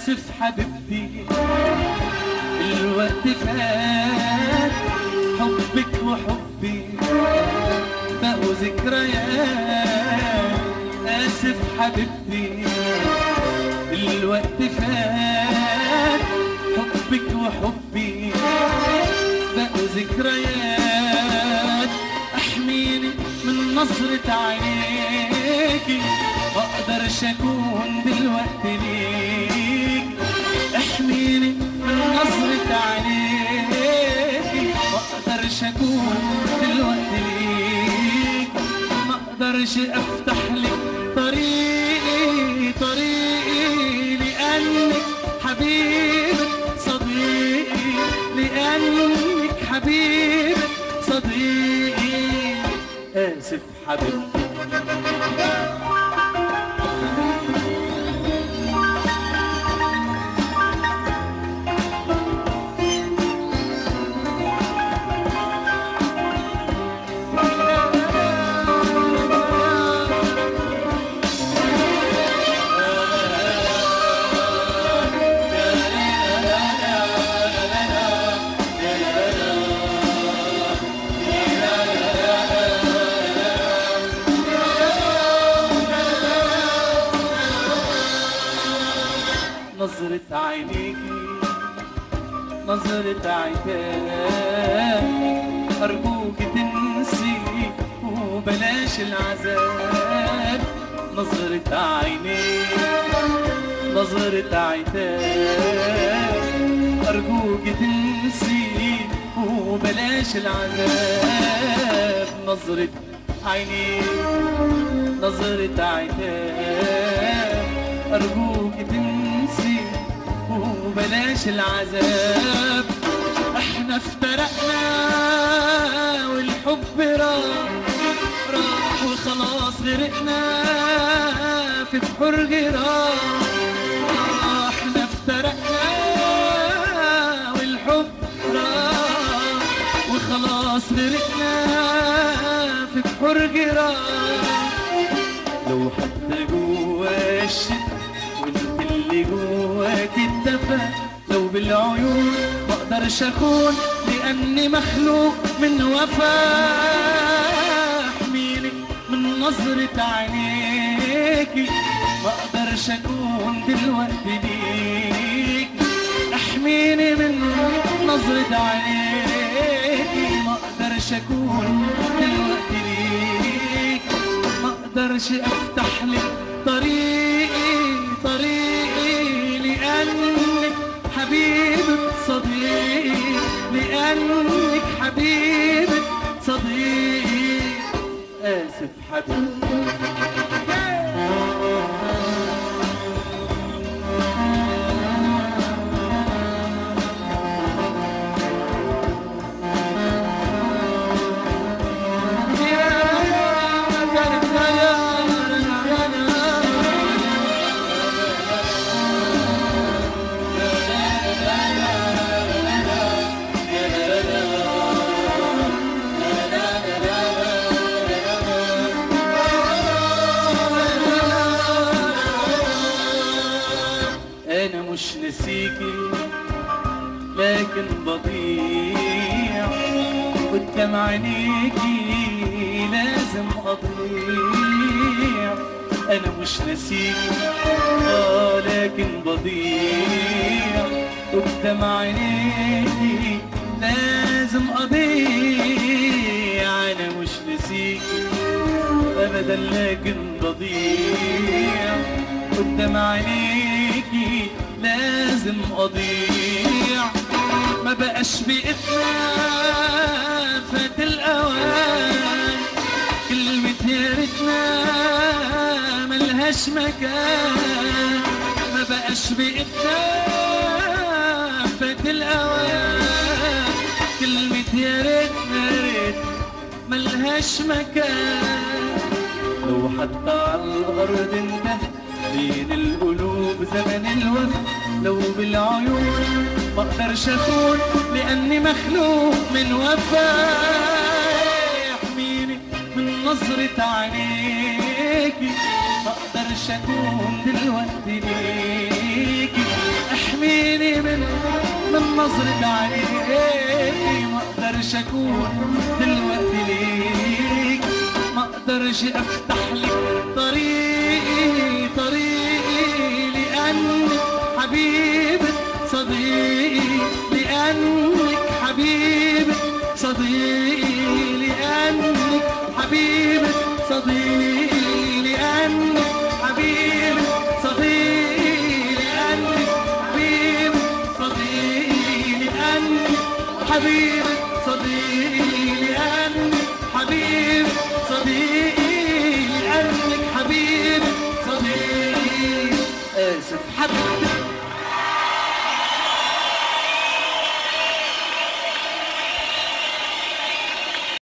آسف حبيبتي الوقت فات حبك وحبي بقوا ذكريات آسف حبيبتي الوقت فات حبك وحبي بقوا ذكريات احميني من نظرة عينيكي ما اقدرش اكون دلوقتي ليك احميني من نظرة عينيكي ما اقدرش اكون دلوقتي ليك ما اقدرش افتح لك طريقي طريقي لانك حبيبك صديقي لانك حبيبك صديقي اسف حبيبتي نظرة عينيكي نظرة عتاب أرجوك تنسي وبلاش العذاب نظرة عينيك نظرة عتاب أرجوك تنسي وبلاش العذاب نظرة عينيك نظرة عتاب أرجوك تنسي وبلاش العذاب احنا افترقنا والحب راح راح وخلاص غرقنا في بحر جراح احنا افترقنا والحب راح وخلاص غرقنا في بحر جراح لو حتى جوا الشتا وانت اللي جواك اتدفى لو بالعيون ما اقدرش اخون لاني مخلوق من وفا احميني من نظرة عينيكي ما اقدرش اكون دلوقتي ليك احميني من نظرة عينيكي ما اقدرش اكون دلوقتي ليك ما اقدرش افتح لك طريقي طريقي لانك حبيبك صديقي لانك حبيبك صديقي اسف حبيبي انا مش نسيكي لكن بضيع قدام عينيكي لازم اضيع انا مش نسيكي اه لكن بضيع قدام عينيكي لازم اضيع انا مش نسيكي ابدا لكن بضيع قدام عينيكي لازم اضيع ما بقاش بإيدنا فات الاوان كلمة يا ريتنا ملهاش مكان ما بقاش بإيدنا فات الاوان كلمة يا ريتنا يا ريت ملهاش مكان لو حتى على الأرض انتهى بين القلوب زمن الوفا لو بالعيون ما اقدرش اكون لاني مخلوق من وفا يحميني من نظرة عينيكي ما اقدرش اكون دلوقتي ليكي تحميني من من نظرة عينيكي ما اقدرش اكون دلوقتي ليك ما اقدرش افتح لك طريقي طريقي لانك حبيبة صديقي لانك حبيبة صديقي لانك حبيبة صديقي لانك حبيبة صديقي لانك حبيبة صديقي لانك حبيبة صديقي لانك حبيب صديقي لانك حبيب صديقي اسف حبيبي